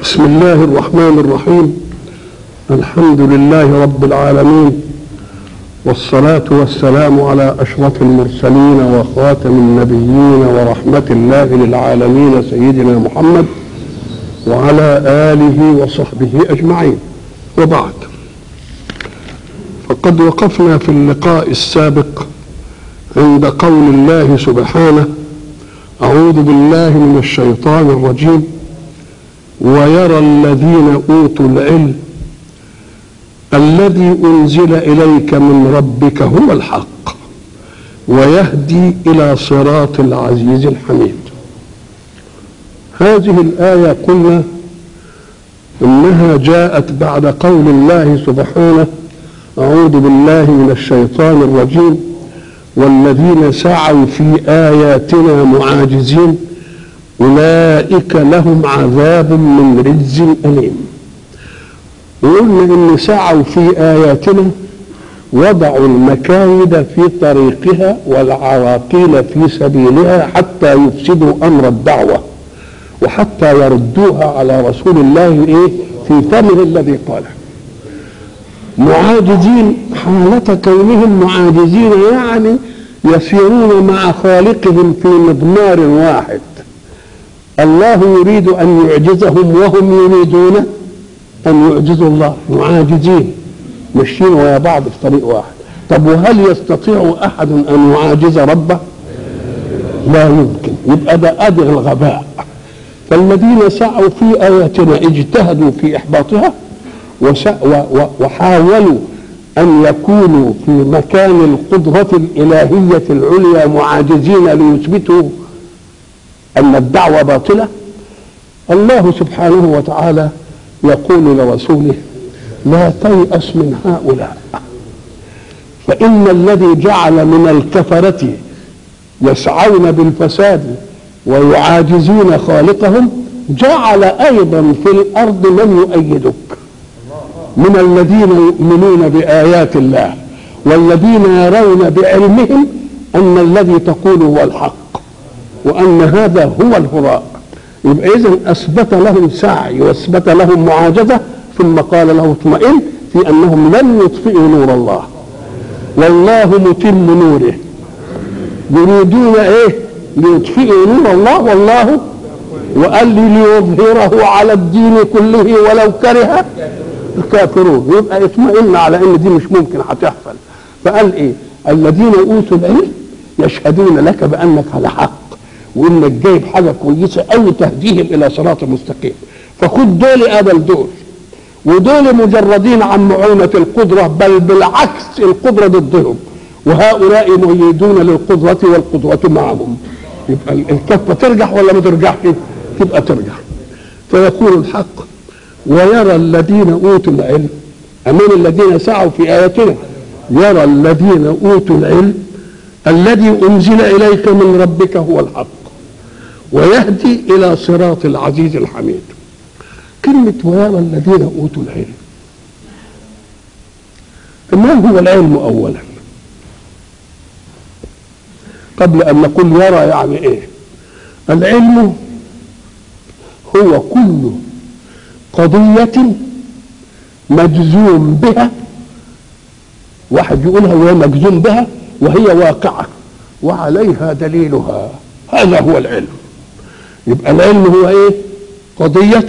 بسم الله الرحمن الرحيم الحمد لله رب العالمين والصلاة والسلام على أشرف المرسلين وخاتم النبيين ورحمة الله للعالمين سيدنا محمد وعلى آله وصحبه أجمعين وبعد فقد وقفنا في اللقاء السابق عند قول الله سبحانه أعوذ بالله من الشيطان الرجيم ويرى الذين أوتوا العلم الذي أنزل إليك من ربك هو الحق ويهدي إلى صراط العزيز الحميد هذه الآية قلنا إنها جاءت بعد قول الله سبحانه أعوذ بالله من الشيطان الرجيم والذين سعوا في آياتنا معاجزين أولئك لهم عذاب من رجز أليم وقلنا إن سعوا في آياتنا وضعوا المكايد في طريقها والعراقيل في سبيلها حتى يفسدوا أمر الدعوة وحتى يردوها على رسول الله إيه في فمه الذي قاله معاجزين حالة كونهم معاجزين يعني يسيرون مع خالقهم في مضمار واحد الله يريد أن يعجزهم وهم يريدون أن يعجزوا الله معاجزين ماشيين ويا بعض في طريق واحد طب وهل يستطيع أحد أن يعاجز ربه لا يمكن يبقى ده أدغ الغباء فالذين سعوا في آياتنا اجتهدوا في إحباطها وحاولوا أن يكونوا في مكان القدرة الإلهية العليا معاجزين ليثبتوا أن الدعوة باطلة الله سبحانه وتعالى يقول لرسوله لا تيأس من هؤلاء فإن الذي جعل من الكفرة يسعون بالفساد ويعاجزون خالقهم جعل أيضا في الأرض من يؤيدك من الذين يؤمنون بآيات الله والذين يرون بعلمهم أن الذي تقول هو الحق وأن هذا هو الهراء يبقى إذا أثبت لهم سعي وأثبت لهم معاجزة ثم قال له اطمئن في أنهم لن يطفئوا نور الله والله متم نوره يريدون إيه ليطفئوا نور الله والله وقال لي ليظهره على الدين كله ولو كره الكافرون يبقى اطمئن على ان دي مش ممكن هتحصل فقال ايه الذين اوتوا العلم يشهدون لك بانك على حق وانك جايب حاجه كويسه قوي تهديهم الى صراط مستقيم فخد دول قبل دول ودول مجردين عن معونة القدرة بل بالعكس القدرة ضدهم وهؤلاء مؤيدون للقدرة والقدرة معهم يبقى الكفة ترجح ولا ما ترجحش تبقى ترجح فيقول الحق ويرى الذين اوتوا العلم امين الذين سعوا في اياتنا يرى الذين اوتوا العلم الذي انزل اليك من ربك هو الحق ويهدي الى صراط العزيز الحميد كلمة ويرى الذين اوتوا العلم ما هو العلم اولا قبل ان نقول يرى يعني ايه العلم هو كل قضية مجزوم بها واحد يقولها وهي مجزوم بها وهي واقعة وعليها دليلها هذا هو العلم يبقى العلم هو ايه قضية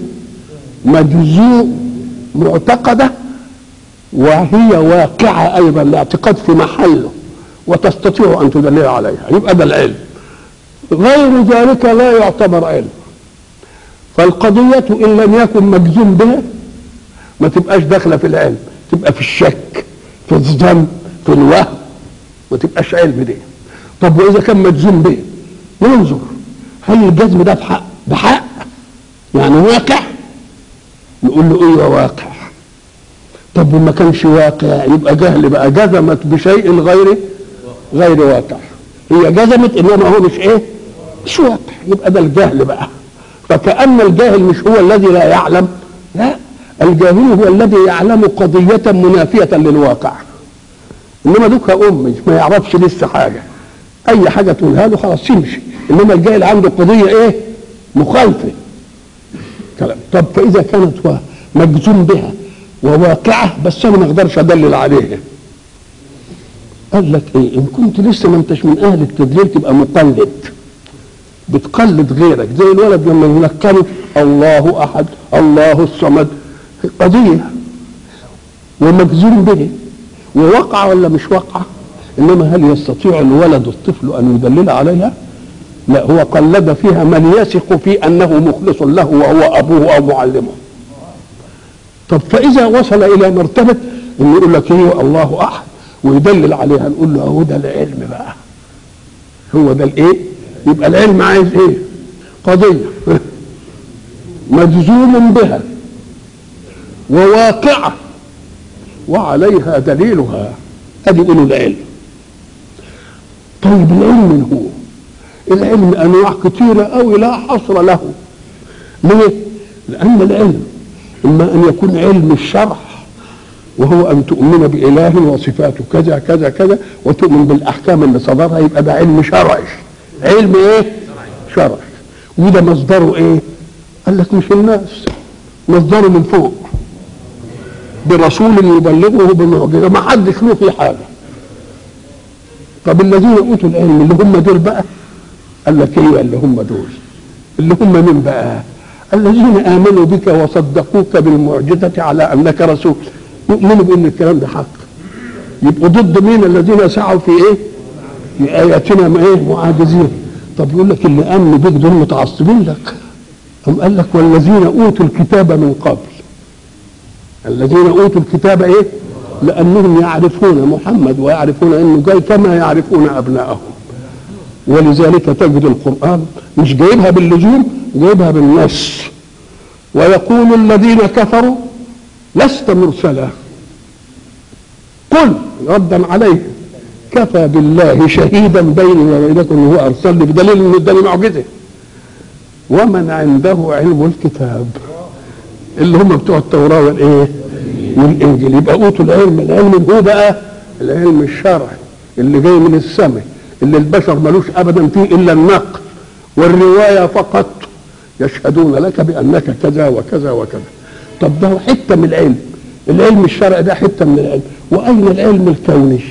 مجزوم معتقدة وهي واقعة أيضا الاعتقاد في محله وتستطيع أن تدلل عليها يبقى ده العلم غير ذلك لا يعتبر علم فالقضية إن لم يكن مجزوم بها ما تبقاش داخلة في العلم تبقى في الشك في الظن في الوهم ما تبقاش علم دي طب وإذا كان مجزوم به ننظر هل الجزم ده بحق بحق يعني واقع نقول له ايه واقع طب وما كانش واقع يبقى جهل بقى جزمت بشيء غير غير واقع هي جزمت انما هو مش ايه مش واقع يبقى ده الجهل بقى فكأن الجاهل مش هو الذي لا يعلم لا الجاهل هو الذي يعلم قضية منافية للواقع انما دوك ام ما يعرفش لسه حاجة اي حاجة تقولها له خلاص يمشي انما الجاهل عنده قضية ايه مخالفة كلام طب فاذا كانت مجزوم بها وواقعه بس انا ما اقدرش ادلل عليها قال لك ايه ان كنت لسه ما انتش من اهل التدليل تبقى مقلد بتقلد غيرك زي الولد لما ينكره الله احد الله الصمد قضيه ومجزوم به ووقع ولا مش وقع انما هل يستطيع الولد الطفل ان يدلل عليها لا هو قلد فيها من يثق في انه مخلص له وهو ابوه او معلمه طب فاذا وصل الى مرتبه انه يقول لك ايه الله احد ويدلل عليها نقول له هو ده العلم بقى هو ده الايه يبقى العلم عايز ايه قضيه مجزوم بها وواقعه وعليها دليلها ادي يقولوا العلم طيب العلم من هو العلم انواع كثيره قوي لا حصر له ليه لان العلم اما ان يكون علم الشرع وهو ان تؤمن باله وصفاته كذا كذا كذا وتؤمن بالاحكام اللي صدرها يبقى ده علم شرعي علم ايه شرعي وده مصدره ايه قال لك مش الناس مصدره من فوق برسول يبلغه بمعجزه ما حدش له في حاجه طب الذين اوتوا العلم اللي هم دول بقى قال لك ايه اللي هم دول اللي هم مين بقى الذين امنوا بك وصدقوك بالمعجزه على انك رسول يؤمنوا بان الكلام ده حق يبقوا ضد مين الذين سعوا في ايه في اياتنا ما ايه معاجزين طب يقول لك اللي امنوا بك دول متعصبين لك أم قال لك والذين اوتوا الكتاب من قبل الذين اوتوا الكتاب ايه لانهم يعرفون محمد ويعرفون انه جاي كما يعرفون ابنائهم ولذلك تجد القران مش جايبها باللزوم جايبها بالنص ويقول الذين كفروا لست مرسلا قل ردا عليه كفى بالله شهيدا بيني وبينكم هو ارسلني بدليل انه اداني معجزه ومن عنده علم الكتاب اللي هم بتوع التوراه والايه والانجيل يبقى اوتوا العلم العلم هو بقى العلم الشرعي اللي جاي من السماء اللي البشر ملوش ابدا فيه الا النقل والروايه فقط يشهدون لك بانك كذا وكذا وكذا طب ده حته من العلم العلم الشرعي ده حته من العلم واين العلم الكوني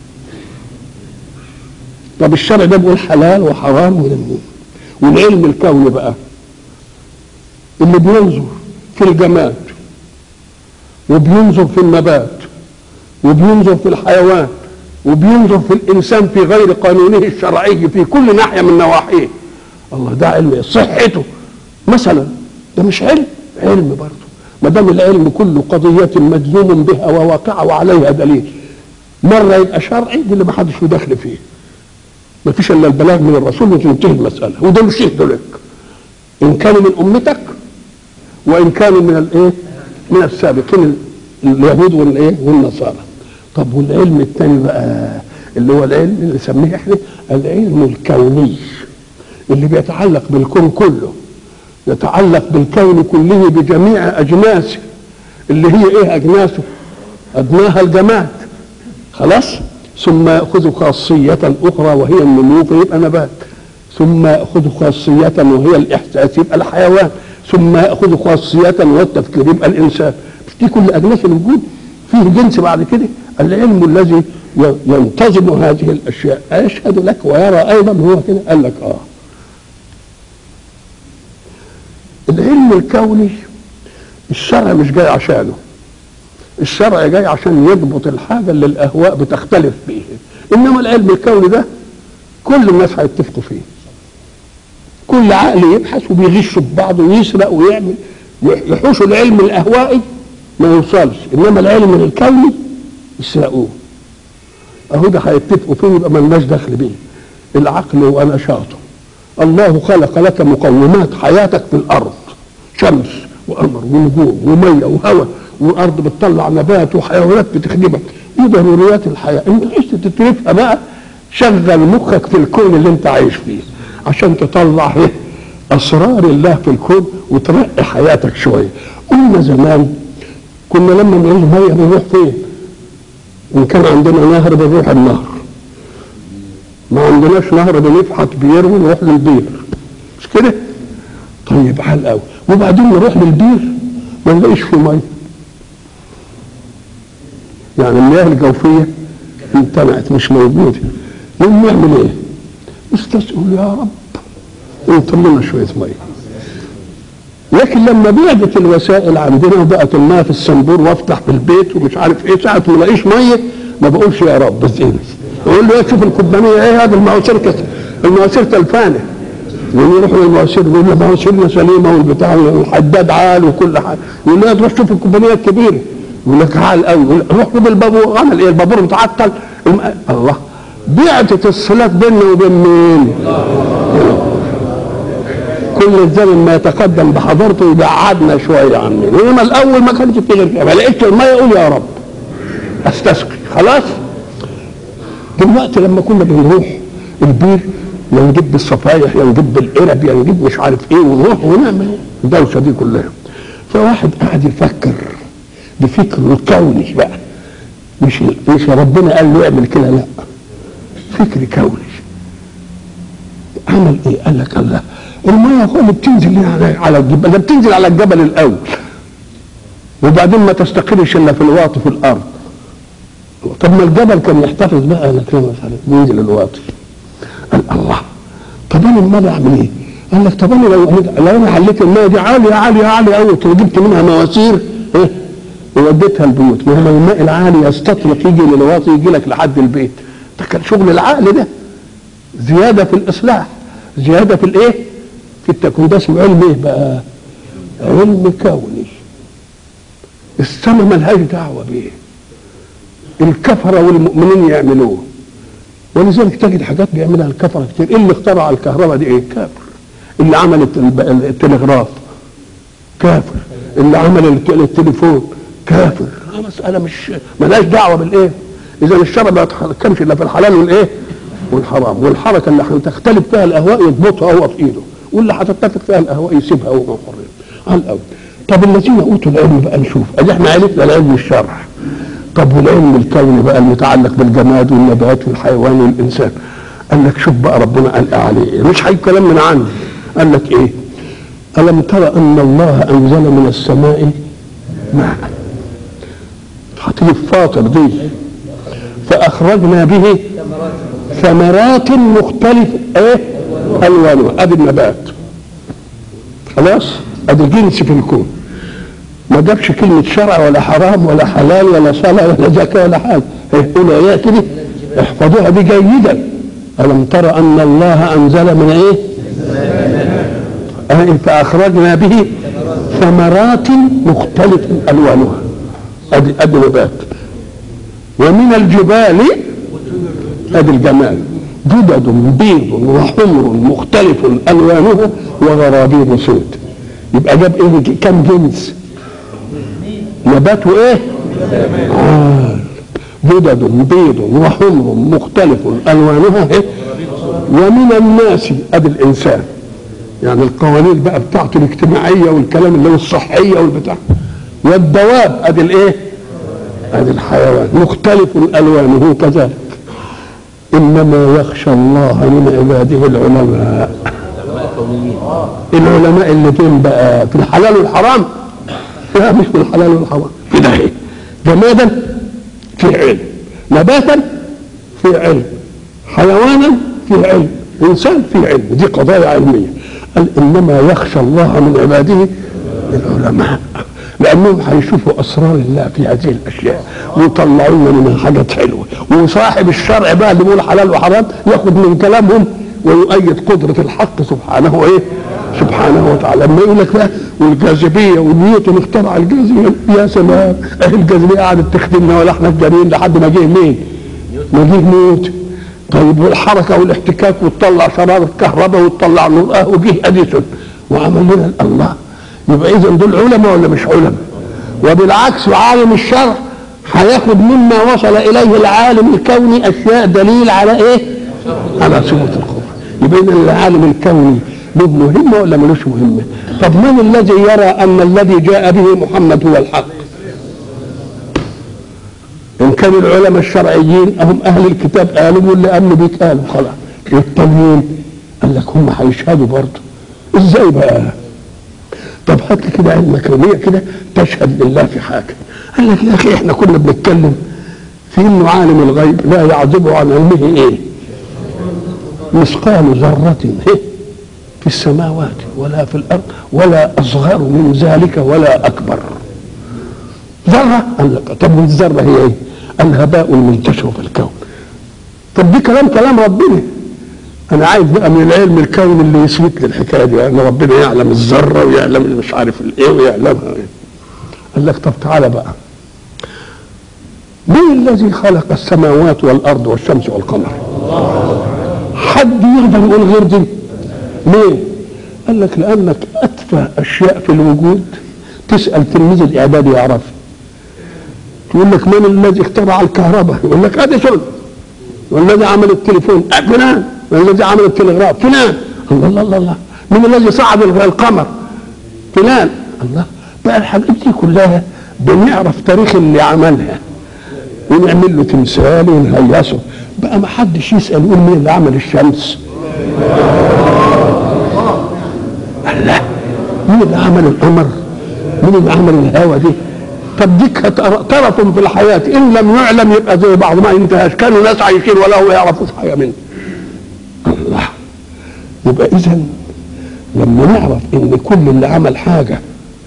طب الشرع ده بيقول حلال وحرام ولمين والعلم الكوني بقى اللي بينظر في الجماد وبينظر في النبات وبينظر في الحيوان وبينظر في الانسان في غير قانونه الشرعي في كل ناحيه من نواحيه الله ده علم صحته مثلا ده مش علم علم برضه ما دام العلم كله قضيه مجزوم بها وواقعه وعليها دليل مره يبقى شرعي دي اللي ما حدش له دخل فيه ما فيش الا البلاغ من الرسول وتنتهي المساله وده مش يهدوا لك ان كانوا من امتك وان كانوا من الايه من السابقين اليهود والايه والنصارى طب والعلم الثاني بقى اللي هو العلم اللي نسميه احنا العلم الكوني اللي بيتعلق بالكون كله يتعلق بالكون كله بجميع اجناسه اللي هي ايه اجناسه ادناها الجماد خلاص ثم ياخذ خاصيه اخرى وهي النمو فيبقى نبات ثم ياخذ خاصيه وهي الاحساس يبقى الحيوان ثم ياخذ خاصيه والتفكير يبقى الانسان مش دي كل اجناس الوجود فيه جنس بعد كده العلم الذي ينتظم هذه الاشياء يشهد لك ويرى ايضا هو كده قال لك اه العلم الكوني الشرع مش جاي عشانه الشرع جاي عشان يضبط الحاجه اللي الاهواء بتختلف فيها انما العلم الكوني ده كل الناس هيتفقوا فيه كل عقل يبحث وبيغش في بعضه ويسرق ويعمل يحوش العلم الاهوائي ما يوصلش انما العلم الكوني يسرقوه اهو ده هيتفقوا فيه يبقى مالناش دخل بيه العقل ونشاطه الله خلق لك مقومات حياتك في الارض شمس وقمر ونجوم وميه وهواء والارض بتطلع نبات وحيوانات بتخدمك دي ضروريات الحياه انت عايز تتركها بقى شغل مخك في الكون اللي انت عايش فيه عشان تطلع ايه اسرار الله في الكون وترقي حياتك شويه قلنا زمان كنا لما نعوز ميه بنروح فين ان كان عندنا نهر بنروح النهر ما عندناش نهر بنفحت بير ونروح للبير مش كده طيب حال قوي وبعدين نروح للبير ما نلاقيش فيه ميه يعني المياه الجوفيه امتنعت مش موجوده نقوم نعمل ايه؟ نستسأل يا رب انطر لنا شويه ميه لكن لما بعدت الوسائل عندنا وبقت الماء في الصنبور وافتح في البيت ومش عارف ايه ساعه ما الاقيش ميه ما بقولش يا رب بس ايه اقول له شوف الكوبانيه ايه هذا المواسير كت- المواسير تلفانه يروح للمواسير يقول له مواسيرنا سليمه والبتاع والحداد عال وكل حاجه يقول له تروح شوف الكوبانيه الكبيره يقول لك عال قوي يقول لك روح شوف البابور عمل ايه البابور متعطل الم... الله بعدت الصلات بيننا وبين مين؟ كل الزمن ما يتقدم بحضرته يبعدنا شويه عنه انما الاول ما كانش في غير كده ما لقيتش الميه يقول يا رب استسقي خلاص دلوقتي لما كنا بنروح البير يا نجيب بالصفايح يا نجيب بالقرب يا نجيب مش عارف ايه ونروح ونعمل الدوشه دي كلها فواحد قاعد يفكر بفكره الكوني بقى مش مش ربنا قال له اعمل كده لا فكر كوني عمل ايه؟ قال لك الله الميه هو اللي بتنزل على على الجبل ده بتنزل على الجبل الاول وبعدين ما تستقرش الا في الواطي في الارض طب ما الجبل كان يحتفظ بقى انا كده مش عارف ينزل الواطي قال الله طب انا الميه اعمل ايه؟ قال لك طب انا لو لو انا حليت الميه دي عاليه عاليه عاليه قوي وجبت منها مواسير ها ووديتها البيوت ما هو الماء العالي يستطرق يجي للواطي يجي لك لحد البيت ده كان شغل العقل ده زياده في الاصلاح زياده في الايه؟ في التكوين ده اسمه علم ايه بقى؟ علم كوني السماء ملهاش دعوه بيه الكفره والمؤمنين يعملوه ولذلك تجد حاجات بيعملها الكفره كتير إيه اللي اخترع الكهرباء دي ايه كافر اللي عمل التل- التلغراف كافر اللي عمل الت- التليفون كافر آه مسألة مش ملهاش دعوة بالإيه إذا الشرع ما يتحكمش إلا في الحلال والإيه والحرام والحركة اللي هتختلف فيها الأهواء يضبطها هو في إيده واللي هتتفق فيها الأهواء يسيبها هو حر على الأول طب الذين أوتوا العلم بقى نشوف أدي إحنا عرفنا العلم الشرع طب والعلم الكوني بقى المتعلق بالجماد والنبات والحيوان والإنسان قال لك شوف بقى ربنا قال إيه عليه إيه مش هي كلام من عنده قال لك إيه ألم ترى أن الله أنزل من السماء ماء هتيجي في فاطر دي فأخرجنا به ثمرات مختلفة إيه ألوانها أدي النبات خلاص أدي جنس في الكون ما جابش كلمة شرع ولا حرام ولا حلال ولا صلاة ولا زكاة ولا حاجة قولوا إيه كده احفظوها دي جيدا ألم ترى أن الله أنزل من إيه آه، فأخرجنا به ثمرات مختلف ألوانها أدي أدي نبات ومن الجبال أدي الجمال جدد بيض وحمر مختلف ألوانها وغرابيب سود يبقى جاب إيه كم جنس نبات وإيه آه. جدد بيض وحمر مختلف ألوانها إيه؟ ومن الناس أدي الإنسان يعني القوانين بقى بتاعته الاجتماعيه والكلام اللي هو الصحيه والبتاع والدواب ادي الايه؟ ادي الحيوان مختلف الوانه كذلك انما يخشى الله من عباده العلماء العلماء اللي فين بقى في الحلال والحرام لا مش في الحلال والحرام في ده إيه؟ جمادا في علم نباتا في علم حيوانا في علم انسان في علم دي قضايا علميه قال انما يخشى الله من عباده العلماء لانهم هيشوفوا اسرار الله في هذه الاشياء ويطلعوا لنا منها حاجات حلوه وصاحب الشرع بقى اللي بيقول حلال وحرام ياخد من كلامهم ويؤيد قدره الحق سبحانه ايه سبحانه وتعالى لما يقول لك بقى والجاذبيه ونيوتن اخترع الجاذبيه يا سلام اهي الجاذبيه قعدت تخدمنا ولا احنا الجاريين لحد ما جه مين؟ ما جه نيوتن طيب والحركه والاحتكاك وتطلع شراره كهرباء وتطلع نور اه وجه اديسون وعمل لنا الله يبقى اذا دول علماء ولا مش علماء؟ وبالعكس عالم الشرع هياخد مما وصل اليه العالم الكوني اشياء دليل على ايه؟ على ثبوت القدره يبقى اذا العالم الكوني له مهمه ولا ملوش مهمه؟ طب من الذي يرى ان الذي جاء به محمد هو الحق؟ ان كان العلماء الشرعيين هم اهل الكتاب قالوا واللي امنوا بيك قالوا خلاص والتانيين قال لك هم هيشهدوا برضه ازاي بقى؟ طب هات لي كده علم كونيه كده تشهد لله في حاجه قال لك يا اخي احنا كنا بنتكلم في انه عالم الغيب لا يعزب عن علمه ايه مثقال ذرة إيه؟ في السماوات ولا في الأرض ولا أصغر من ذلك ولا أكبر ذرة قال لك طب والذرة هي إيه؟ الهباء المنتشر في الكون طب دي كلام كلام ربنا أنا عايز بقى من العلم الكون اللي يثبت لي الحكاية دي أن ربنا يعلم الذرة ويعلم مش عارف الإيه ويعلمها إيه قال لك طب تعالى بقى من الذي خلق السماوات والأرض والشمس والقمر حد يقدر يقول غير دي ليه قال لك لانك اتفه اشياء في الوجود تسال تلميذ الاعداد يعرف يقول لك من الذي اخترع الكهرباء يقول لك ادي شغل والذي عمل التليفون أه فلان والذي عمل التلغراف فلان الله الله الله, الله. من الذي صعد القمر فلان الله بقى الحاجات دي كلها بنعرف تاريخ اللي عملها ونعمل له تمثال ونهيصه بقى ما حدش يسال يقول مين اللي عمل الشمس الله مين اللي عمل القمر مين اللي عمل الهوا دي طب دي كانت طرف في الحياه ان لم يعلم يبقى زي بعض ما انتهاش كانوا ناس عايشين ولا هو يعرفوش حاجه منه الله يبقى اذا لما نعرف ان كل اللي عمل حاجه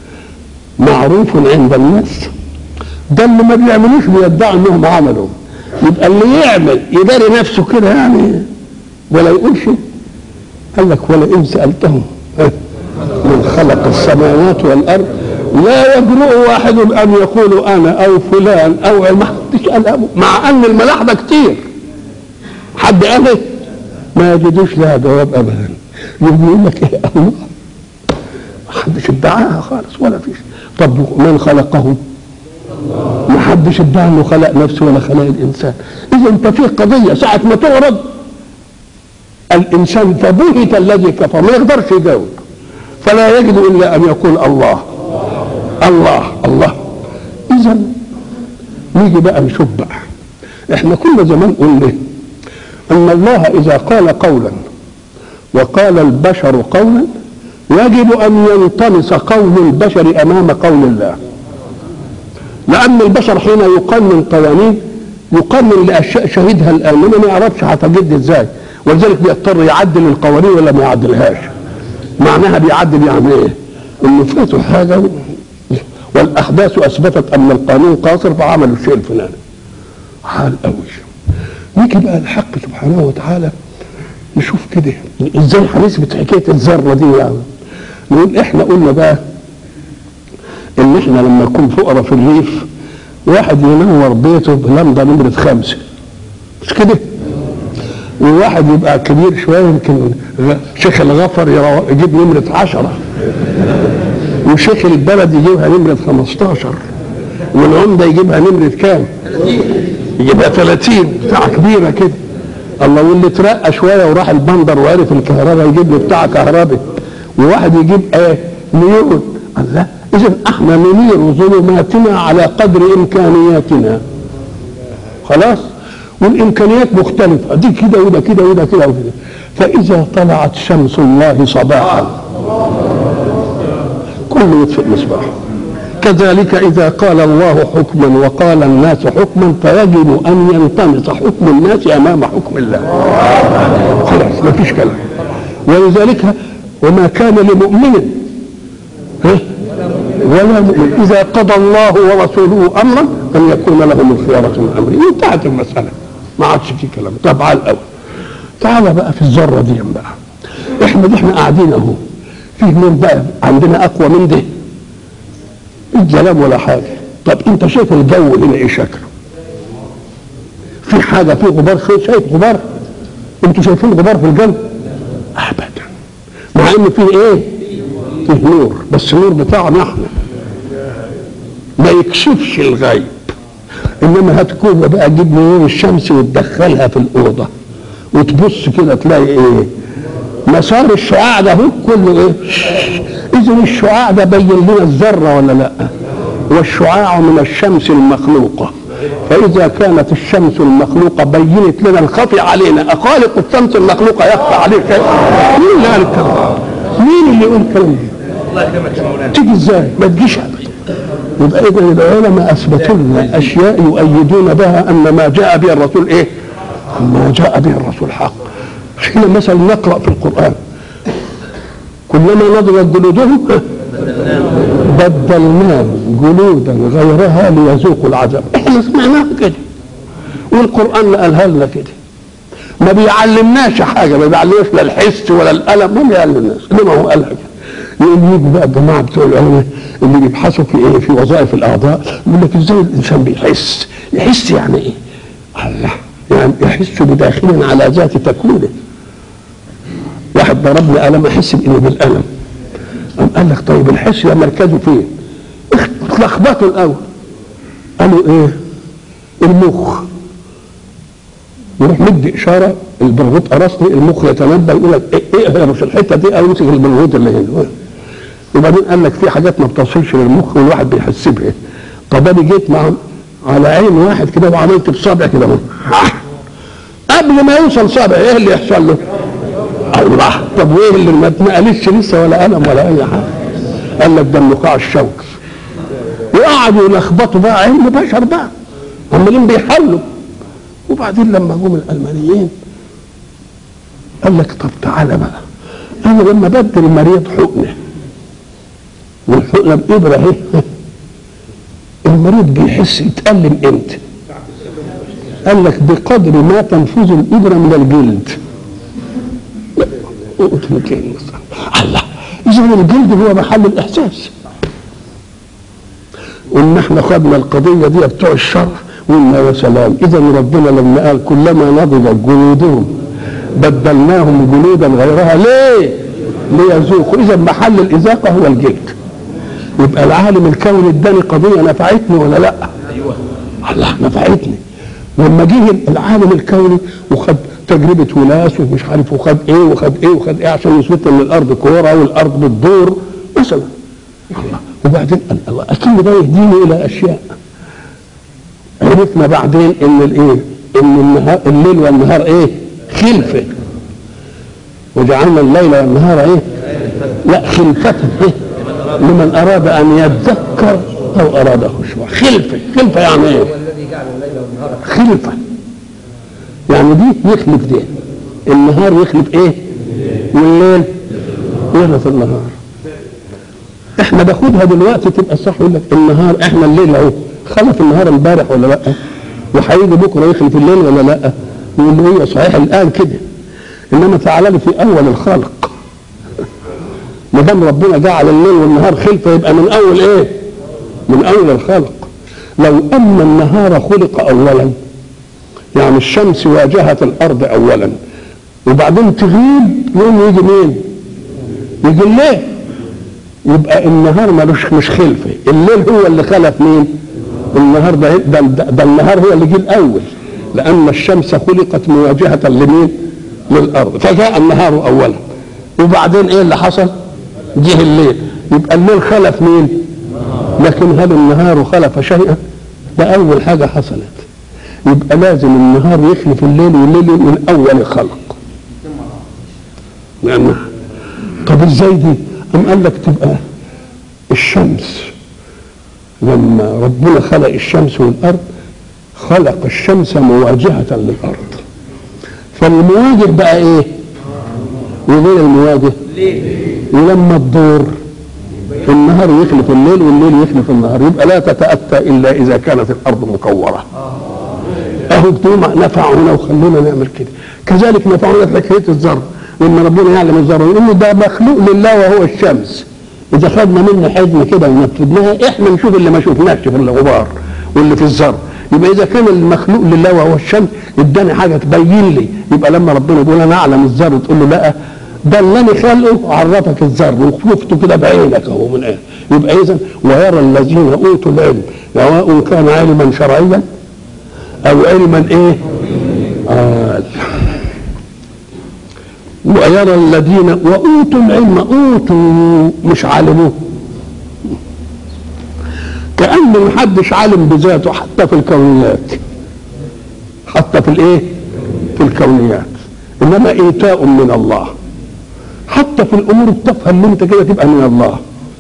معروف عند الناس ده اللي ما بيعملوش بيدعوا انهم عملوا يبقى اللي يعمل يداري نفسه كده يعني ولا يقولش قال لك ولئن سالتهم من خلق السماوات والارض لا يجرؤ واحد ان يقول انا او فلان او ما حدش قال مع ان الملاحده كتير حد قال إيه؟ ما يجدوش لها جواب ابدا يقول لك ايه الله ما حدش ادعاها خالص ولا فيش طب من خلقه ما حدش ادعى انه خلق نفسه ولا خلق الانسان اذا ففي قضيه ساعه ما تعرض الانسان فبهت الذي كفر ما يقدرش يجاوب فلا يجد الا ان يقول الله الله الله اذا نيجي بقى نشوف بقى احنا كنا زمان قلنا ان الله اذا قال قولا وقال البشر قولا يجب ان ينطمس قول البشر امام قول الله لان البشر حين يقنن قوانين يقنن لاشياء شهدها الان ما يعرفش هتجد ازاي ولذلك بيضطر يعدل القوانين ولا ما يعدلهاش معناها بيعدل يعني ايه انه فاتوا حاجه والاحداث اثبتت ان القانون قاصر فعملوا الشيء الفلاني حال قوي نيجي بقى الحق سبحانه وتعالى نشوف كده ازاي هنثبت حكايه الذره دي يعني نقول احنا قلنا بقى ان احنا لما نكون فقراء في الريف واحد ينور بيته بلمضه نمره خمسه مش كده؟ وواحد يبقى كبير شويه يمكن شيخ الغفر يجيب نمره عشرة وشيخ البلد يجيبها نمره 15 والعمده يجيبها نمره كام؟ يجيبها 30 بتاع كبيره كده الله واللي اترقى شويه وراح البندر وعرف الكهرباء يجيب له بتاع كهرباء وواحد يجيب ايه نيون الله اذا احنا ننير ظلماتنا على قدر امكانياتنا خلاص والامكانيات مختلفه دي كده وده كده وده كده وكده فاذا طلعت شمس الله صباحا كله يطفئ مصباحه كذلك إذا قال الله حكما وقال الناس حكما فيجب أن ينطمس حكم الناس أمام حكم الله خلاص ما فيش كلام ولذلك وما كان لمؤمن ولا مؤمن إذا قضى الله ورسوله أمرا أن يكون لهم الخيارة من أمره انتهت المسألة ما عادش في كلام طب على الأول تعال بقى في الذرة دي بقى احنا دي احنا قاعدين اهو في مين بقى عندنا أقوى من ده الظلام ولا حاجه طب انت شايف الجو هنا ايه شكله في حاجه في غبار شايف غبار انتوا شايفين غبار في الجو ابدا مع ان في ايه فيه نور بس النور بتاعنا احنا ما يكشفش الغيب انما هات كوبا بقى تجيب نور الشمس وتدخلها في الاوضه وتبص كده تلاقي ايه مسار الشعاع ده هو كله ايه اذا الشعاع ده بين لنا الذره ولا لا والشعاع من الشمس المخلوقه فاذا كانت الشمس المخلوقه بينت لنا الخفي علينا اخالق الشمس المخلوقه يخفى عليه شيء مين اللي قال الكلام مين اللي يقول الكلام ده الله يكرمك يا مولانا تيجي ازاي ما تجيش يبقى اذا العلماء اثبتوا لنا اشياء يؤيدون بها ان ما جاء به الرسول ايه ما جاء به الرسول حق حين مثلا نقرا في القران كلما نضجت جلودهم بدلناهم جلودا غيرها ليذوقوا العذاب احنا سمعناها كده والقران قالها لنا كده ما بيعلمناش حاجه ما بيعلمناش لا الحس ولا الالم ما بيعلمناش انما هو قالها كده يقوم يجوا بقى الجماعه بتوع العلماء اللي بيبحثوا في ايه في وظائف الاعضاء يقول لك ازاي الانسان بيحس يحس يعني ايه الله يعني يحس بداخل على ذات تكوينه واحد ضربني قلم احس بانه بالالم قام قال لك طيب الحس ده مركزه فين اتلخبطوا الاول قالوا ايه المخ يروح مدي اشاره البرغوث قرصني المخ يتنبه يقول لك ايه ايه هي مش الحته دي او يمسك البرغوث اللي هنا وبعدين قال لك في حاجات ما بتوصلش للمخ والواحد بيحس بها طب انا جيت مع على عين واحد كده وعملت بصابع كده اهو قبل ما يوصل صابع ايه اللي يحصل له؟ الله طب وايه اللي ما اتنقلتش لسه ولا قلم ولا اي حاجه قال لك ده النقاع الشوكي وقعدوا يلخبطوا بقى علم بشر بقى عمالين بيحلوا وبعدين لما جم الالمانيين قال لك طب تعالى بقى انا لما بدل المريض حقنه والحقنه بابره اهي المريض بيحس يتألم امتى؟ قال لك بقدر ما تنفذ الابره من الجلد قلت لك ايه الله اذا الجلد هو محل الاحساس وان احنا خدنا القضيه دي بتوع الشرع قلنا يا سلام اذا ربنا لما قال كلما نضجت جلودهم بدلناهم جلودا غيرها ليه؟ ليذوقوا اذا محل الاذاقه هو الجلد يبقى العالم الكوني اداني قضيه نفعتني ولا لا؟ ايوه الله نفعتني لما جه العالم الكوني وخد تجربة ولاس ومش عارف وخد ايه وخد ايه وخد ايه عشان يثبت ان الارض كورة والارض بتدور مثلا الله وبعدين قال الله اكيد ده يهديني الى اشياء عرفنا بعدين ان الايه ان النهار الليل والنهار ايه خلفه وجعلنا الليل والنهار ايه لا خلفة ايه لمن اراد ان يذكر او اراد خشوع خلفه خلفه يعني ايه الذي جعل الليل والنهار خلفة يعني دي يخلف دي النهار يخلف ايه والليل يخلف النهار احنا باخدها دلوقتي تبقى صح يقول لك النهار احنا الليل اهو خلف النهار امبارح ولا لا وهيجي بكره يخلف الليل ولا لا يقول له ايه صحيح الان كده انما تعالى لي في اول الخلق ما دام ربنا جعل الليل والنهار خلفه يبقى من اول ايه من اول الخلق لو ان النهار خلق اولا يعني الشمس واجهت الارض اولا وبعدين تغيب يوم يجي مين يجي الليل يبقى النهار ملوش مش خلفه الليل هو اللي خلف مين النهار ده ده, ده, ده النهار هو اللي جه الاول لان الشمس خلقت مواجهه لمين للارض فجاء النهار اولا وبعدين ايه اللي حصل جه الليل يبقى الليل خلف مين لكن هل النهار خلف شيئا ده اول حاجه حصلت يبقى لازم النهار يخلف الليل والليل من اول الخلق لأن طب ازاي دي ام قال لك تبقى الشمس لما ربنا خلق الشمس والارض خلق الشمس مواجهة للارض فالمواجه بقى ايه وغير المواجه ولما تدور النهار يخلف الليل والليل يخلف النهار يبقى لا تتأتى إلا إذا كانت الأرض مكورة أهو بتوع نفعنا وخلونا نعمل كده كذلك نفعنا في حكاية الذر لما ربنا يعلم الذر يقول له ده مخلوق لله وهو الشمس إذا خدنا منه حزمة كده ونفذناها إحنا نشوف اللي ما شفناش في الغبار واللي في الذر يبقى إذا كان المخلوق لله وهو الشمس اداني حاجة تبين لي يبقى لما ربنا يقول أنا أعلم الذر تقول له لا ده اللي انا خلقه عرفك الذر وشفته كده بعينك اهو من ايه يبقى اذا ويرى الذين اوتوا العلم سواء كان علما شرعيا او علما ايه آه ويرى الذين واوتوا العلم اوتوا مش علموه كأن محدش عالم بذاته حتى في الكونيات حتى في الايه في الكونيات انما ايتاء من الله حتى في الامور التافهه اللي انت كده تبقى من الله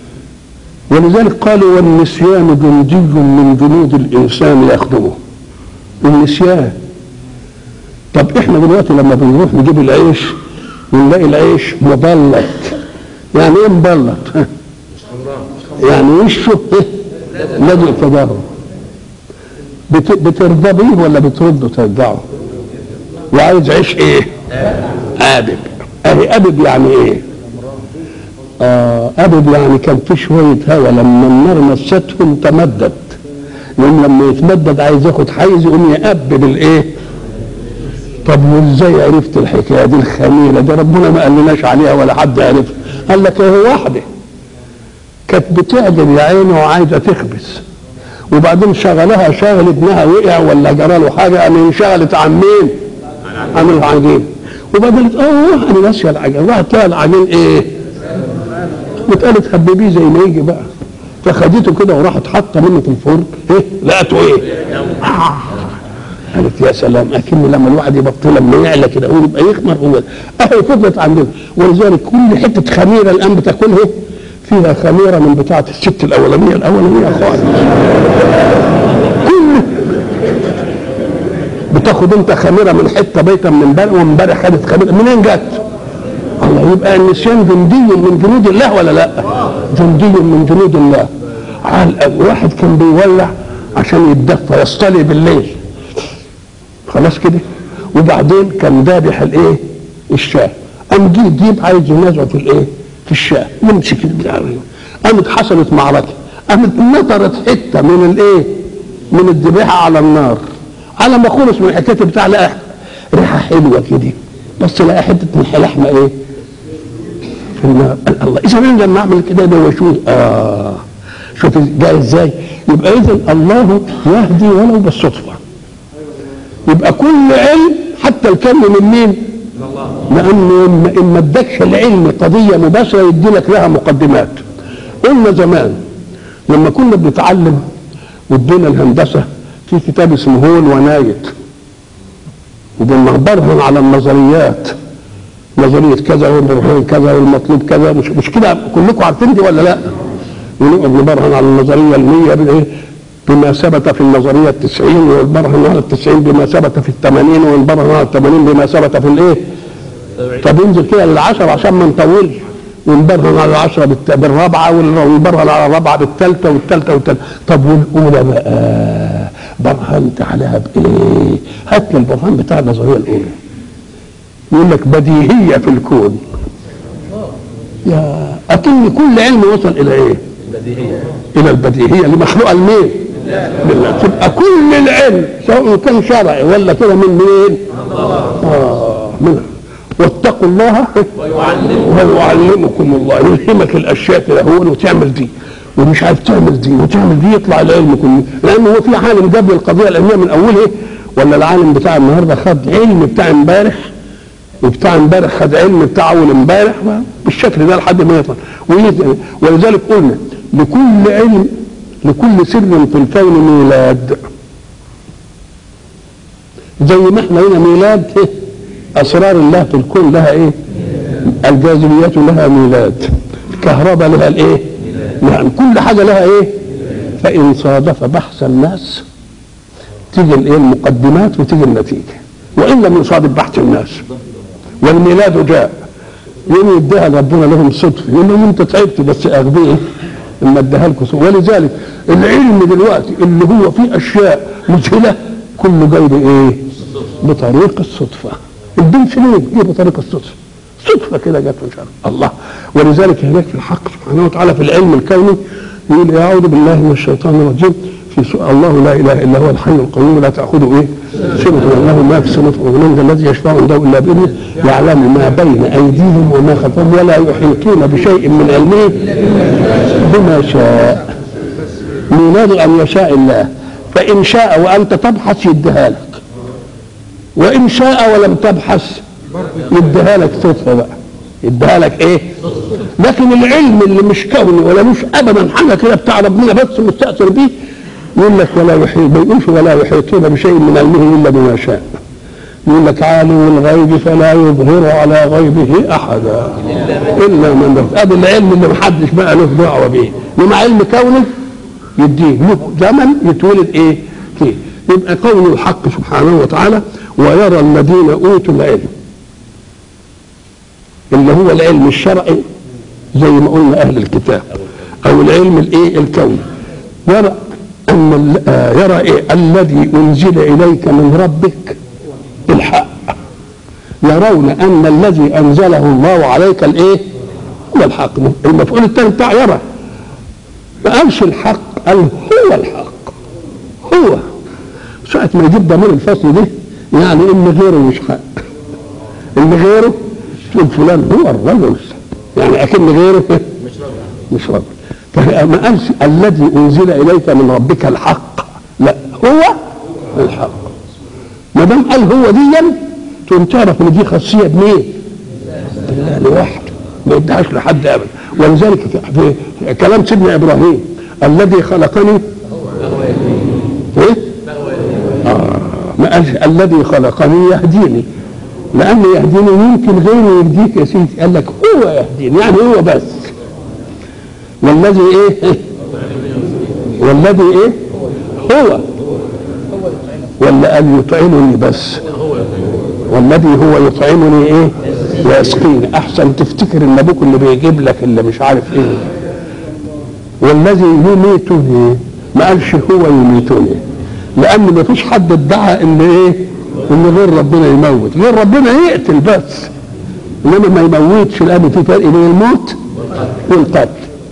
ولذلك قالوا والنسيان جندي من جنود الانسان يخدمه النسيان طب احنا دلوقتي لما بنروح نجيب العيش ونلاقي العيش مبلط يعني ايه مبلط يعني وشه لازق في ظهره بت- بترضى بيه ولا بترده ترجعه وعايز عيش ايه ابب اهي ابب يعني ايه آه ابب يعني كان في شويه هواء لما النار مستهم تمدد يوم لما يتمدد عايز ياخد حيز يقوم يأبب الايه طب وازاي عرفت الحكايه دي الخميله دي ربنا ما قالناش عليها ولا حد عرفها قال لك هي واحده كانت بتعدل يا عيني وعايزه تخبز وبعدين شغلها شغل ابنها وقع ولا جرى له حاجه قام انشغلت عن مين؟ عن العجين وبعدين قالت اه انا ناسيه العجين راحت لها العجين ايه؟ واتقالت حبيبيه زي ما يجي بقى فخدته كده وراحت حاطه منه في الفرن ايه؟ لقته ايه؟ آه. قالت يا سلام اكن لما الواحد يبطل لما يعلى كده هو يبقى يخمر هو اهي فضلت عندنا ولذلك كل حته خميره الان بتاكلها فيها خميره من بتاعه الست الاولانيه الاولانيه خالص كل بتاخد انت خميره من حته بيتا من امبارح وامبارح خدت خميره منين جت؟ الله يبقى النسيان جندي من جنود الله ولا لا؟ جندي من جنود الله عال واحد كان بيولع عشان يتدفى يصطلي بالليل خلاص كده وبعدين كان ذابح الايه الشاه قام جه ديب عايز ينازعه في الايه في الشاه يمسك البتاع قامت حصلت معركه قامت نطرت حته من الايه من الذبيحه على النار على ما خلص من الحكايه بتاع لقى ريحه حلوه كده بس لقى حته من لحمه ايه في النار قال الله اذا انا لما اعمل كده ده وشوف اه شوف جاي ازاي يبقى اذا الله يهدي ولو بالصدفه يبقى كل علم حتى الكلم من مين؟ لانه إن- ان ما ادكش العلم قضيه مباشره يدي لك لها مقدمات قلنا زمان لما كنا بنتعلم وادينا الهندسه في كتاب اسمه هول ونايت وبنبرهن على النظريات نظريه كذا والبرهان كذا والمطلوب كذا مش مش كده كلكم عارفين دي ولا لا؟ ونقعد نبرهن على النظريه المية بالايه؟ بما ثبت في النظريه التسعين ونبرهن على التسعين بما ثبت في الثمانين ونبرهن على الثمانين بما ثبت في الايه؟ طب انزل كده للعشرة عشان ما نطولش ونبرهن على العشرة بالت- بالرابعة وال- ونبرهن على الرابعة بالثالثة والثالثة والثالثة طب والأولى بقى برهنت عليها بإيه؟ هات لي البرهان بتاع النظرية الأولى يقول لك بديهية في الكون يا أكن كل علم وصل إلى إيه؟ إلى البديهية اللي مخلوقة لمين؟ لله تبقى كل العلم سواء كان شرعي ولا كده من منين؟ آه منها واتقوا الله ويعلمكم الله يلهمك الاشياء كده هو وتعمل دي ومش عارف تعمل دي وتعمل دي يطلع العلم كله لانه هو في عالم جاب لي القضيه العلميه من اولها ولا العالم بتاع النهارده خد علم بتاع امبارح وبتاع امبارح خد علم بتاع اول امبارح بالشكل ده لحد ما يطلع ويجي- ولذلك قلنا لكل علم لكل سر في الكون ميلاد زي ما احنا هنا ميلاد إيه؟ اسرار الله في الكون لها ايه الجاذبيات لها ميلاد الكهرباء لها الايه نعم كل حاجه لها ايه فان صادف بحث الناس تيجي الايه المقدمات وتيجي النتيجه وان لم يصادف بحث الناس والميلاد جاء يوم يديها ربنا لهم صدفه يقول لهم انت تعبت بس اغبيه اما اديها لكم صدفة. ولذلك العلم دلوقتي اللي هو فيه اشياء مذهله كله جاي بايه؟ بطريق الصدفه البنسلين جه بطريق الصدفه صدفه كده جت من شر الله ولذلك هناك في الحق سبحانه وتعالى في العلم الكوني يقول اعوذ بالله من الشيطان الرجيم في سؤال الله لا اله الا هو الحي القيوم لا تاخذه ايه؟ سنه وله ما في السماوات والارض ذا الذي يشفع عنده الا باذنه يعلم ما بين ايديهم وما خلفهم ولا يحيطون بشيء من علمه بما شاء ميلاد ان يشاء الله فان شاء وانت تبحث يديها لك وان شاء ولم تبحث يديها لك صدفه بقى يديها لك ايه لكن العلم اللي مش كوني ولا مش ابدا حاجه كده بتاع ربنا بس مستاثر بيه يقول لك ولا يحيط ما يقولش ولا يحيطون بشيء من علمه الا بما شاء يقول لك عالم الغيب فلا يظهر على غيبه احدا الا من ارتضى ادي العلم اللي محدش بقى له دعوه بيه انما علم كونه يديه له زمن يتولد ايه فيه يبقى قول الحق سبحانه وتعالى ويرى الذين اوتوا العلم اللي هو العلم الشرعي زي ما قلنا اهل الكتاب او العلم الايه الكوني يرى ان ال- آه، يرى ايه الذي انزل اليك من ربك الحق يرون ان الذي انزله الله عليك الايه هو الحق المفعول الثاني بتاع يرى ما قالش الحق قال هو الحق هو ساعة ما يجيب ضمير الفصل ده يعني ان غيره مش حق ان غيره تقول فلان هو الرجل يعني اكن غيره مش رجل فما قالش الذي انزل اليك من ربك الحق لا هو الحق ما دام قال هو ديا تقوم تعرف ان دي خاصيه بمين؟ بالله لوحده ما يديهاش لحد ابدا ولذلك في, في كلام سيدنا ابراهيم الذي خلقني ايه؟ آه ما قالش الذي خلقني يهديني لأن يهديني يمكن غيره يهديك يا سيدي قال لك هو يهديني يعني هو بس والذي ايه والذي ايه هو ولا قال يطعمني بس والذي هو يطعمني ايه ويسقيني احسن تفتكر ان ابوك اللي بيجيب لك اللي مش عارف ايه والذي يميتني ما قالش هو يميتني لان ما فيش حد ادعى ان ايه ان غير ربنا يموت غير ربنا يقتل بس انما ما يموتش لان في فرق بين الموت والقتل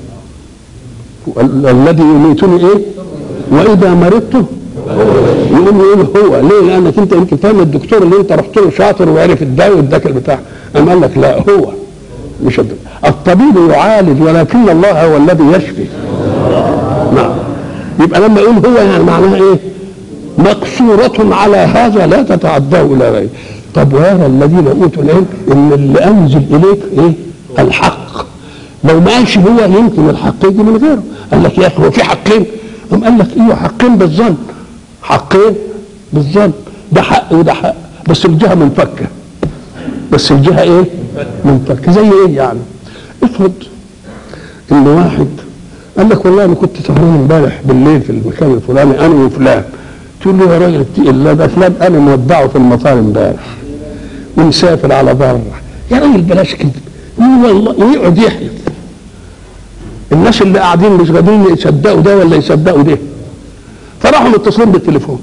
الذي يميتني ايه واذا مرضت يقوم يقول هو ليه لانك انت يمكن فاهم الدكتور اللي انت رحت له شاطر وعرف الدواء واداك البتاع قام قال لك لا هو مش الدكتور. الطبيب يعالج ولكن الله هو الذي يشفي نعم يبقى لما يقول هو يعني معناها ايه مقصورة على هذا لا تتعداه الى غيره طب ويرى الذين اوتوا العلم ان اللي انزل اليك ايه الحق لو ما قالش هو يمكن الحق يجي من غيره قال لك يا اخي هو في حقين قام قال لك ايوه حقين بالظن حقين بالظن ده حق وده حق بس الجهه منفكه بس الجهه ايه منفكه زي ايه يعني افرض ان واحد قال لك والله انا كنت سهران امبارح بالليل في المكان الفلاني انا وفلان تقول له يا راجل اتقي الله ده فلان انا مودعه في المطار امبارح ومسافر على بره يا راجل بلاش كده يقول والله ويقعد يحلف الناس اللي قاعدين مش قادرين يصدقوا ده ولا يصدقوا ده فراحوا متصلين بالتليفون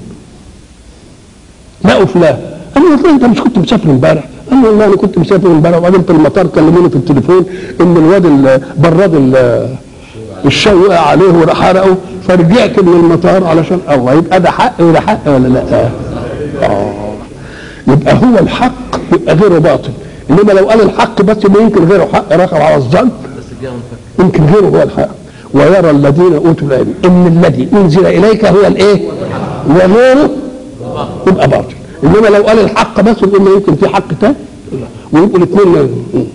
لقوا فلان قال له فلان انت مش كنت مسافر امبارح قال له والله انا كنت مسافر امبارح وبعدين في المطار كلموني في التليفون ان الواد ال- براد ال- الشاي وقع عليه وراح حرقه فرجعت من المطار علشان الله يبقى ده حق وده حق ولا لا؟ اه يبقى هو الحق يبقى غيره باطل انما لو قال الحق بس ما يمكن غيره حق ركب على الظن بس الجهه منفكه يمكن غيره هو الحق ويرى الذين اوتوا العلم ان الذي انزل اليك هو الايه وغيره يبقى باطل انما لو قال الحق بس يقول ما يمكن في حق تاني ويبقوا الاثنين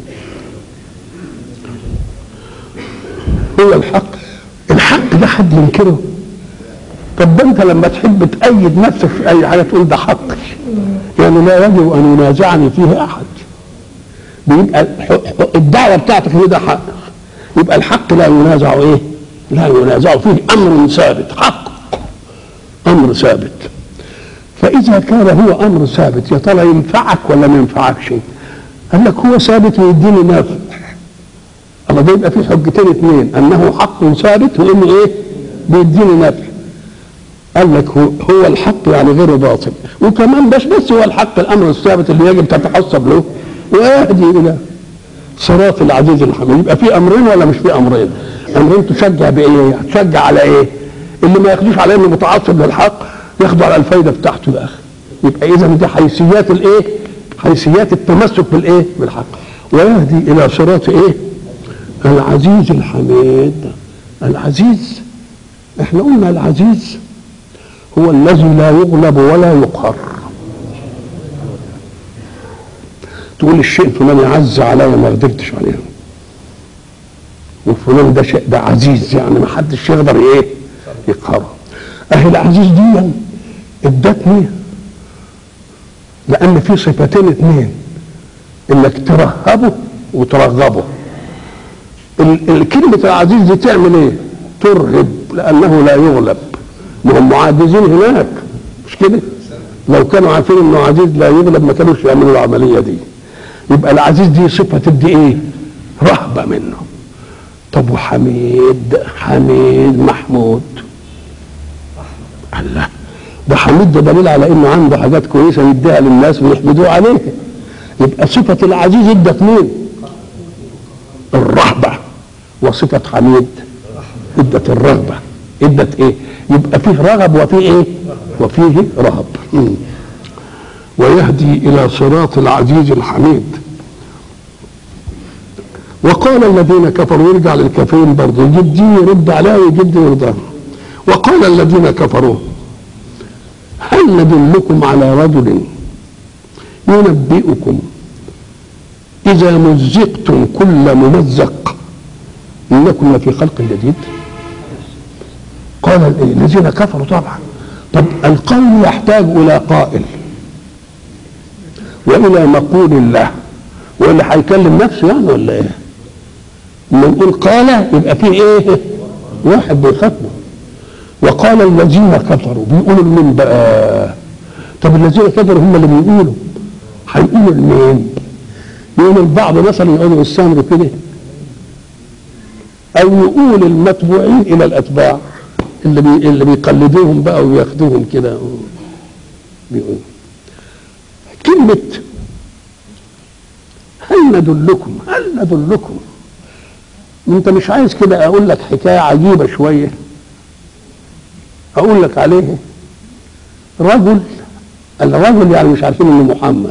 هو الحق الحق ده حد ينكره طب ده انت لما تحب تأيد نفسك في اي حاجه تقول ده حق يعني لا يجب ان ينازعني فيه احد بيبقى الح- ح- الدعوه بتاعتك هي ده حق يبقى الحق لا ينازع ايه؟ لا ينازع فيه امر ثابت حق امر ثابت فاذا كان هو امر ثابت يا ترى ينفعك ولا ما ينفعكش؟ قال لك هو ثابت ويديني نفع الله ده يبقى فيه حجتين اثنين انه حق ثابت وانه ايه؟ بيديني نفع قال لك هو, هو الحق يعني غير باطل وكمان بس بس هو الحق الامر الثابت اللي يجب تتحسب له ويهدي الى صراط العزيز الحميد يبقى في امرين ولا مش في امرين امرين تشجع بايه تشجع على ايه اللي ما ياخدوش على انه متعصب للحق ياخدوا على الفايده بتاعته يا اخي يبقى اذا دي حيثيات الايه حيثيات التمسك بالايه بالحق ويهدي الى صراط ايه العزيز الحميد العزيز احنا قلنا العزيز هو الذي لا يغلب ولا يقهر تقول الشيء فلان يعز عليا ما قدرتش عليه وفلان ده شيء ده عزيز يعني ما حدش يقدر ايه يقهره اهي العزيز دي ادتني لان في صفتين اثنين انك ترهبه وترغبه ال- ال- كلمة العزيز دي تعمل ايه؟ ترهب لأنه لا يغلب ما هم معجزين هناك مش كده؟ لو كانوا عارفين انه عزيز لا يغلب ما كانوش يعملوا العملية دي يبقى العزيز دي صفة تدي ايه؟ رهبة منه طب وحميد حميد محمود الله ده حميد ده دليل على انه عنده حاجات كويسه يديها للناس ويحمدوه عليها يبقى صفه العزيز ادت مين؟ الرهبه وصفه حميد ادت الرغبه ادت ايه؟ يبقى فيه رغب وفيه ايه؟ وفيه رهب مم. ويهدي الى صراط العزيز الحميد وقال الذين كفروا يرجع للكافرين برضه يجيب دي يرد عليها ويجيب دي يرد عليها وقال الذين كفروا هل ندلكم على رجل ينبئكم إذا مزقتم كل ممزق إنكم لفي خلق جديد قال الإيه؟ الذين كفروا طبعا طب القول يحتاج إلى قائل وإلى مقول الله واللي هيكلم نفسه يعني ولا إيه؟ لما نقول قال يبقى فيه إيه؟ واحد بيخاطبه وقال الذين كفروا بيقولوا لمين بقى طب الذين كفروا هم اللي بيقولوا هيقولوا لمين يقول البعض مثلا يقولوا السمر كده او يقول المتبوعين الى الاتباع اللي بي اللي بيقلدوهم بقى وياخدوهم كده بيقول كلمة هل ندلكم هل ندلكم انت مش عايز كده اقول لك حكاية عجيبة شوية اقول لك عليه رجل الرجل يعني مش عارفين انه محمد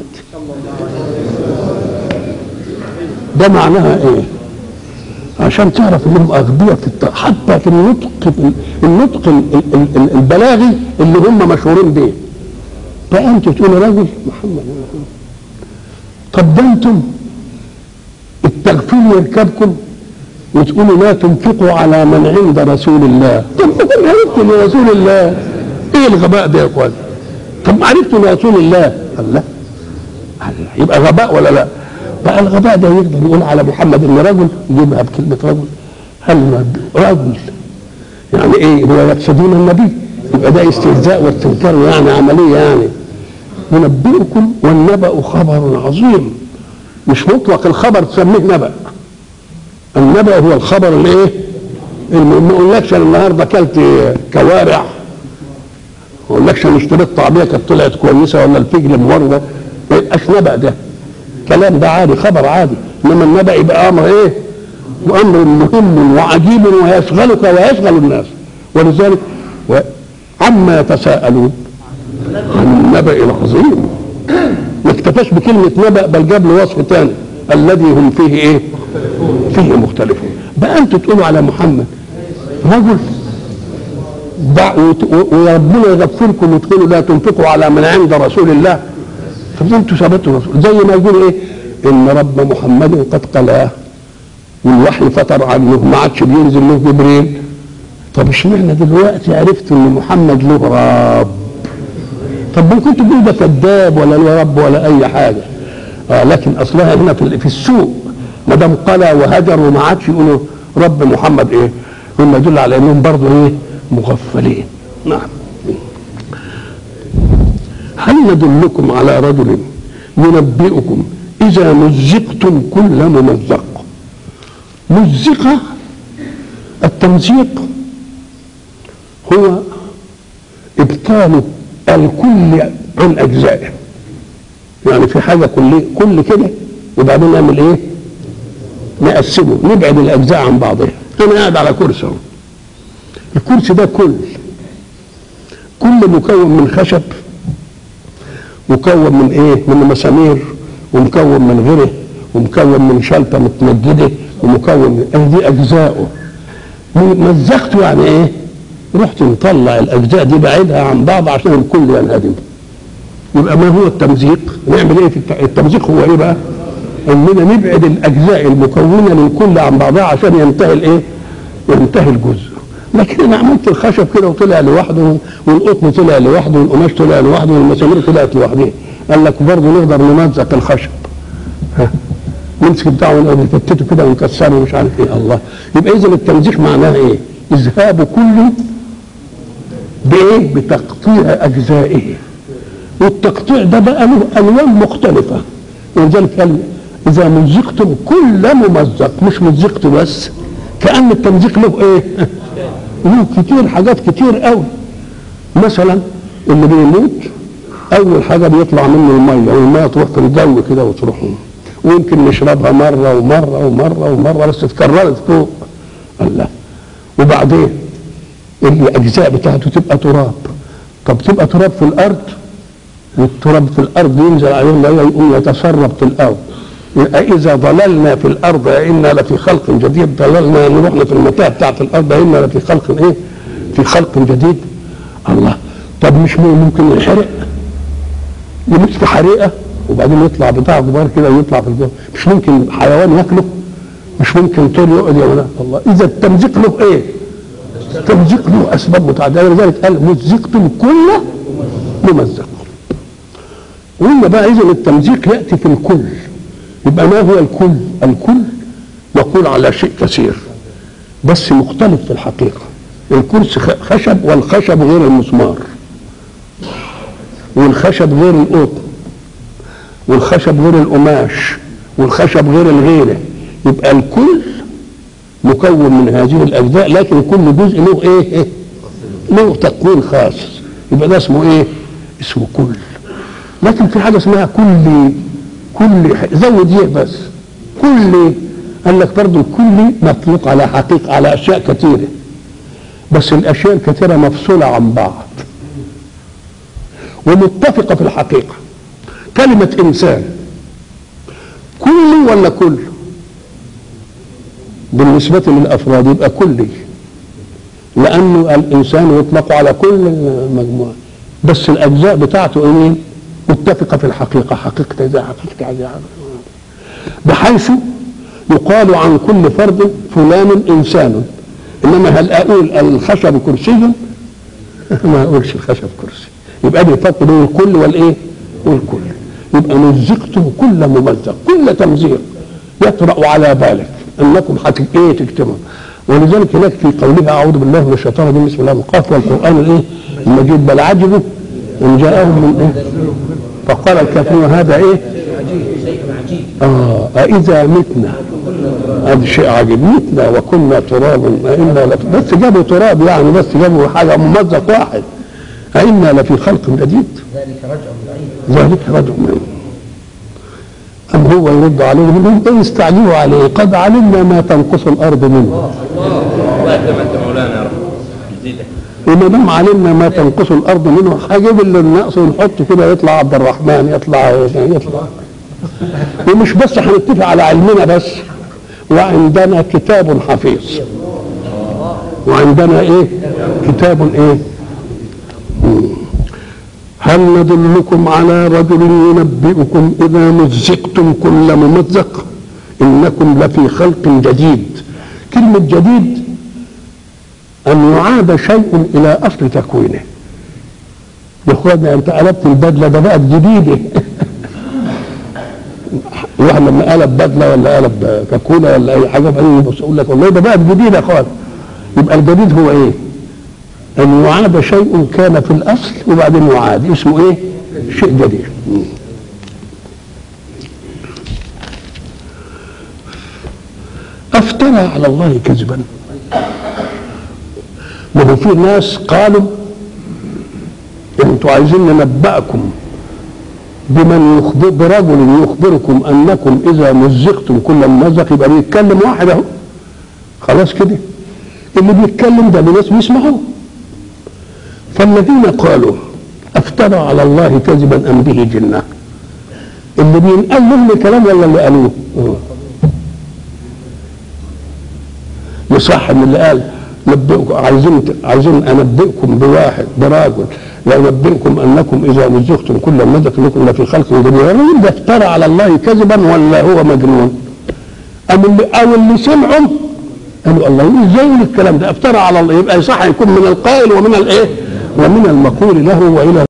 ده معناها ايه عشان تعرف انهم اغبياء في الت... حتى في النطق في النطق ال- ال- ال- البلاغي اللي هم مشهورين بيه فانت تقول رجل محمد طب ده انتم التغفيل يركبكم وتقولوا لا تنفقوا على من عند رسول الله طب ما عرفتوا لرسول الله ايه الغباء ده يا اخوان طب ما عرفتوا لرسول الله الله الله. يبقى غباء ولا لا بقى الغباء ده يقدر يقول على محمد ان رجل يجيبها بكلمه رجل هل نب- رجل يعني ايه هو يقصدون النبي يبقى ده استهزاء واستنكار يعني عمليه يعني ينبئكم والنبأ خبر عظيم مش مطلق الخبر تسميه نبأ النبأ هو الخبر الايه الم- ما اقولكش انا النهارده اكلت كوارع ما اقولكش انا اشتريت طعميه كانت طلعت كويسه ولا الفجل مورده ما يبقاش نبأ ده كلام ده عادي خبر عادي انما النبأ يبقى امر ايه وامر مهم وعجيب ويشغلك ويشغل الناس ولذلك و- عما يتساءلون عن النبأ العظيم ما اكتفاش بكلمة نبأ بل جاب له وصف تاني الذي هم فيه ايه فيه مختلفون بقى انتوا تقولوا على محمد رجل دع- وت- و- وربنا يغفركم وتقولوا لا تنفقوا على من عند رسول الله طب انتوا ثبتوا رسول زي ما يقول ايه ان رب محمد قد قلاه والوحي فتر عنه ما عادش بينزل له جبريل طب اشمعنى دلوقتي عرفت ان محمد له رب طب ما كنت تقول ده كذاب ولا له رب ولا اي حاجه آه لكن اصلها هنا في, في السوق ما دام قلى وهجر وما عادش يقولوا رب محمد ايه هم يدل على انهم برضه ايه مغفلين نعم هل ندلكم على رجل ينبئكم اذا مزقتم كل ممزق مزقه التمزيق هو ابطال الكل عن اجزائه يعني في حاجه كل كل كده وبعدين نعمل ايه نقسمه نبعد الاجزاء عن بعضها انا قاعد على كرسي اهو الكرسي ده كل كل مكون من خشب مكون من ايه من مسامير ومكون من غيره ومكون من شلته متمجده ومكون من آه دي اجزائه مزقته يعني ايه رحت مطلع الاجزاء دي بعيدها عن بعض عشان الكل ينهدم يبقى ما هو التمزيق نعمل ايه في الت- التمزيق هو ايه بقى اننا نبعد الاجزاء المكونه للكل عن بعضها عشان ينتهي الايه ينتهي الجزء لكن انا عملت الخشب كده وطلع لوحده والقطن طلع لوحده والقماش طلع لوحده والمسامير طلعت لوحدها قال لك برضه نقدر نمزق الخشب ها نمسك بتاعه ونفتته كده ونكسره ومش عارف ايه الله يبقى اذا التمزيق معناه ايه؟ اذهاب كل بايه؟ بتقطيع اجزائه والتقطيع ده بقى له الوان مختلفه ولذلك قال اذا مزقتم كل ممزق مش مزقت بس كان التمزيق له ايه؟ له كتير حاجات كتير قوي مثلا اللي بيموت اول حاجه بيطلع منه الميه والميه تروح في الجو كده وتروح ويمكن نشربها مره ومره ومره ومره بس اتكررت فوق الله وبعدين الاجزاء بتاعته تبقى تراب طب تبقى تراب في الارض والتراب في الارض ينزل عليه الميه يقوم يتسرب في الارض إذا ضللنا في الأرض إنا لفي خلق جديد ضللنا نروحنا في المتاهة بتاعت الأرض إنا لفي خلق إيه؟ في خلق جديد الله طب مش ممكن ينحرق يموت في حريقة وبعدين يطلع بتاع كبار كده ويطلع في الجو مش ممكن حيوان ياكله مش ممكن طير يقعد يا الله إذا التمزيق له إيه؟ التمزيق له أسباب متعددة ولذلك قال مزقتم كل ممزق وإلا بقى إذا التمزيق يأتي في الكل يبقى ما هو الكل الكل يقول على شيء كثير بس مختلف في الحقيقة الكرسي خشب والخشب غير المسمار والخشب غير القطن والخشب غير القماش والخشب غير الغيره يبقى الكل مكون من هذه الاجزاء لكن كل جزء له ايه له تكوين خاص يبقى ده اسمه ايه اسمه كل لكن في حاجه اسمها كل كل زود ايه بس كل قال لك برضه الكل مطلق على حقيقة على أشياء كثيرة بس الأشياء الكثيرة مفصولة عن بعض ومتفقة في الحقيقة كلمة إنسان كل ولا كل بالنسبة للأفراد يبقى كلي لأنه الإنسان يطلق على كل المجموعة بس الأجزاء بتاعته إيه متفقة في الحقيقة حقيقة زي حقيقة زي بحيث يقال عن كل فرد فلان إنسان إنما هل أقول الخشب كرسي ما أقولش الخشب كرسي يبقى دي الفرق بين الكل والإيه والكل يبقى مزقتم كل ممزق كل تمزيق يطرأ على بالك أنكم حت إيه تجتمعوا ولذلك هناك في قولها أعوذ بالله من الشيطان الرجيم بسم الله القاف والقرآن الإيه المجيد بل عجبوا ان جاءهم من ايه فقال الكافرون هذا ايه اه أإذا متنا هذا شيء عجيب متنا وكنا ترابا أئنا لف... بس جابوا تراب يعني بس جابوا حاجة ممزق واحد أئنا لفي خلق جديد ذلك رجع بعيد ذلك رجع منه أم هو يرد عليهم منهم إن يستعجلوا عليه قد علمنا ما تنقص الأرض منه الله يكرمك انت مولانا يا رب جديده وما دام علمنا ما تنقص الارض منه هجيب اللي النقص ونحط كده يطلع عبد الرحمن يطلع يطلع ومش بس هنتفق على علمنا بس وعندنا كتاب حفيظ وعندنا ايه كتاب ايه مم. هل ندلكم على رجل ينبئكم اذا مزقتم كل ممزق انكم لفي خلق جديد كلمه جديد أن يعاد شيء إلى أصل تكوينه يا اخوانا أنت قلبت البدلة ده بقت جديدة الواحد لما قلب بدلة ولا قلب كاكولا ولا أي حاجة بعدين يبص يقول لك والله ده بقت جديدة خالص يبقى الجديد هو إيه؟ أن يعاد شيء كان في الأصل وبعدين يعاد اسمه إيه؟ شيء جديد أفترى على الله كذبا ما هو في ناس قالوا انتوا عايزين ننبأكم بمن يخبر برجل يخبركم انكم اذا مزقتم كل ممزق يبقى بيتكلم واحد اهو خلاص كده اللي بيتكلم ده الناس بيسمعوه فالذين قالوا افترى على الله كذبا ام به جنه اللي بينقل لهم الكلام ولا اللي قالوه يصح من اللي قال نبئكم عايزين عايزين انبئكم بواحد براجل وانبئكم انكم اذا مزقتم كل مزق انكم لفي خلق جديد الراجل ده افترى على الله كذبا ولا هو مجنون؟ أم اللي او اللي سمعوا قالوا الله ازاي يقول الكلام ده افترى على الله يبقى صح يكون من القائل ومن الايه؟ ومن المقول له والى